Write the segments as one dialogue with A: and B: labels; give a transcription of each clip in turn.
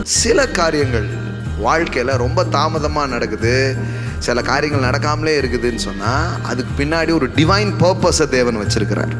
A: சில காரியங்கள் வாழ்க்கையில் ரொம்ப தாமதமாக நடக்குது சில காரியங்கள் நடக்காமலே இருக்குதுன்னு சொன்னால் அதுக்கு பின்னாடி ஒரு டிவைன் பர்பஸை தேவன் வச்சிருக்கிறார்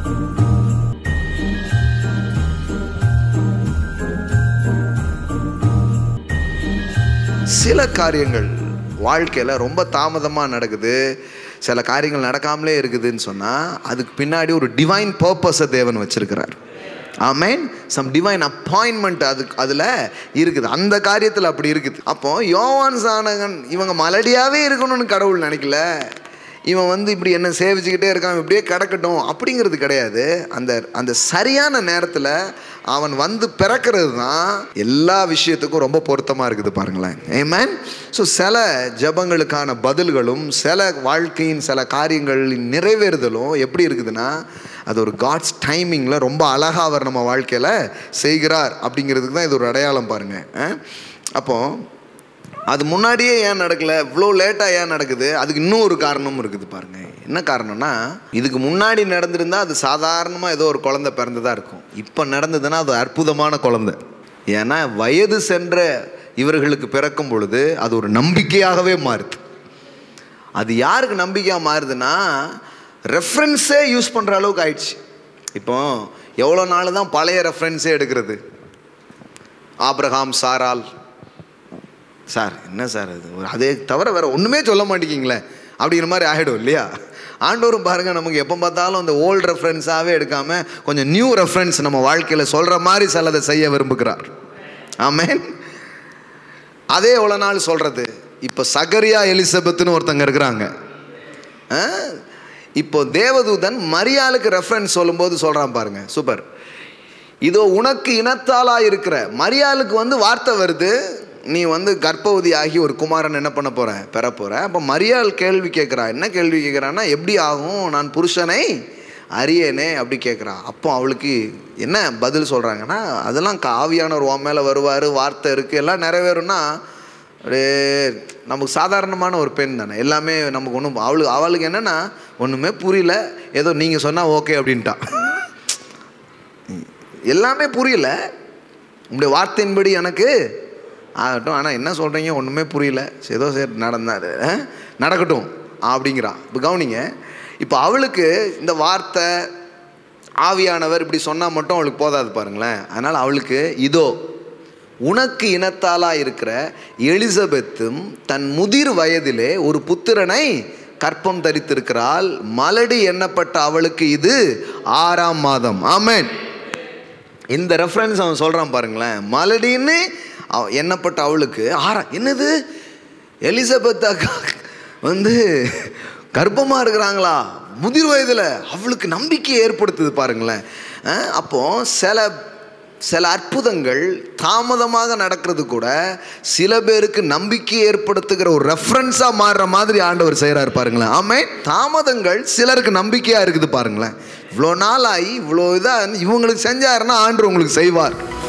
A: சில காரியங்கள் வாழ்க்கையில் ரொம்ப தாமதமாக நடக்குது சில காரியங்கள் நடக்காமலே இருக்குதுன்னு சொன்னால் அதுக்கு பின்னாடி ஒரு டிவைன் பர்பஸை தேவன் வச்சிருக்கிறார் ஆமேன் சம் டிவைன் அப்பாயின்மெண்ட் அதுக்கு அதில் இருக்குது அந்த காரியத்தில் அப்படி இருக்குது அப்போ யோவான் சானகன் இவங்க மலடியாகவே இருக்கணும்னு கடவுள் நினைக்கல இவன் வந்து இப்படி என்ன சேவிச்சுக்கிட்டே இருக்கான் இவன் இப்படியே கிடக்கட்டும் அப்படிங்கிறது கிடையாது அந்த அந்த சரியான நேரத்தில் அவன் வந்து பிறக்கிறது தான் எல்லா விஷயத்துக்கும் ரொம்ப பொருத்தமாக இருக்குது பாருங்களேன் ஏமேன் ஸோ சில ஜபங்களுக்கான பதில்களும் சில வாழ்க்கையின் சில காரியங்களின் நிறைவேறுதலும் எப்படி இருக்குதுன்னா அது ஒரு காட்ஸ் டைமிங்கில் ரொம்ப அழகாக அவர் நம்ம வாழ்க்கையில் செய்கிறார் அப்படிங்கிறதுக்கு தான் இது ஒரு அடையாளம் பாருங்கள் அப்போது அது முன்னாடியே ஏன் நடக்கல இவ்வளோ லேட்டாக ஏன் நடக்குது அதுக்கு இன்னும் ஒரு காரணமும் இருக்குது பாருங்க என்ன காரணம்னா இதுக்கு முன்னாடி நடந்திருந்தா அது சாதாரணமாக ஏதோ ஒரு குழந்தை பிறந்ததாக இருக்கும் இப்போ நடந்ததுன்னா அது அற்புதமான குழந்தை ஏன்னா வயது சென்ற இவர்களுக்கு பிறக்கும் பொழுது அது ஒரு நம்பிக்கையாகவே மாறுது அது யாருக்கு நம்பிக்கையாக மாறுதுன்னா ரெஃபரன்ஸே யூஸ் பண்ணுற அளவுக்கு ஆயிடுச்சு இப்போ எவ்வளோ நாள் தான் பழைய ரெஃபரன்ஸே எடுக்கிறது ஆப்ரஹாம் சாரால் சார் என்ன சார் அது ஒரு அதே தவிர வேற ஒன்றுமே சொல்ல மாட்டேங்கிங்களே அப்படிங்கிற மாதிரி ஆகிடும் இல்லையா ஆண்டவரும் பாருங்கள் நமக்கு எப்போ பார்த்தாலும் அந்த ஓல்டு ரெஃபரன்ஸாகவே எடுக்காமல் கொஞ்சம் நியூ ரெஃபரன்ஸ் நம்ம வாழ்க்கையில் சொல்கிற மாதிரி சிலதை செய்ய விரும்புகிறார் ஆமேன் அதே எவ்வளோ நாள் சொல்கிறது இப்போ சகரியா எலிசபெத்துன்னு ஒருத்தங்க இருக்கிறாங்க ஆ? இப்போ தேவதூதன் மரியாளுக்கு ரெஃபரன்ஸ் சொல்லும்போது சொல்கிறான் பாருங்க சூப்பர் இதோ உனக்கு இனத்தாலா இருக்கிற மரியாளுக்கு வந்து வார்த்தை வருது நீ வந்து கர்ப்பவதி ஆகி ஒரு குமாரன் என்ன பண்ண போற பெற போற அப்போ மரியாள் கேள்வி கேட்குறா என்ன கேள்வி கேட்குறான்னா எப்படி ஆகும் நான் புருஷனை அறியேனே அப்படி கேட்குறா அப்போ அவளுக்கு என்ன பதில் சொல்கிறாங்கன்னா அதெல்லாம் காவியானவர் உன் மேலே வருவார் வார்த்தை இருக்குது எல்லாம் நிறைவேறும்னா அப்படியே நமக்கு சாதாரணமான ஒரு பெண் தானே எல்லாமே நமக்கு ஒன்றும் அவளுக்கு அவளுக்கு என்னென்னா ஒன்றுமே புரியல ஏதோ நீங்கள் சொன்னால் ஓகே அப்படின்ட்டா எல்லாமே புரியல உங்களுடைய வார்த்தையின்படி எனக்கு ஆகட்டும் ஆனால் என்ன சொல்கிறீங்க ஒன்றுமே புரியல சரி, ஏதோ சரி நடந்தாரு அஹ், நடக்கட்டும் அப்படிங்கிறா இப்போ கவனிங்க இப்போ அவளுக்கு இந்த வார்த்தை ஆவியானவர் இப்படி சொன்னால் மட்டும் அவளுக்கு போதாது பாருங்களேன் அதனால் அவளுக்கு இதோ உனக்கு இனத்தாலாக இருக்கிற எலிசபெத்தும் தன் முதிர் வயதிலே ஒரு புத்திரனை கற்பம் தரித்திருக்கிறாள் மலடி எண்ணப்பட்ட அவளுக்கு இது ஆறாம் மாதம் ஆமென் இந்த ரெஃபரன்ஸ் அவன் சொல்கிறான் பாருங்களேன் மலடின்னு அவ எண்ணப்பட்ட அவளுக்கு ஆறா என்னது எலிசபெத் அக்கா வந்து கர்ப்பமாக இருக்கிறாங்களா முதிர் வயதில் அவளுக்கு நம்பிக்கை ஏற்படுத்துது பாருங்களேன் அஹ் அப்போ சில சில அற்புதங்கள் தாமதமாக நடக்கிறது கூட சில பேருக்கு நம்பிக்கை ஏற்படுத்துகிற ஒரு ரெஃபரன்ஸாக மாறுற மாதிரி ஆண்டவர் செய்கிறார் பாருங்களேன் ஆமே தாமதங்கள் சிலருக்கு நம்பிக்கையாக இருக்குது பாருங்களேன் இவ்வளோ நாள் ஆகி இவ்வளோ இதாக இவங்களுக்கு செஞ்சாருன்னா ஆண்டு உங்களுக்கு செய்வார்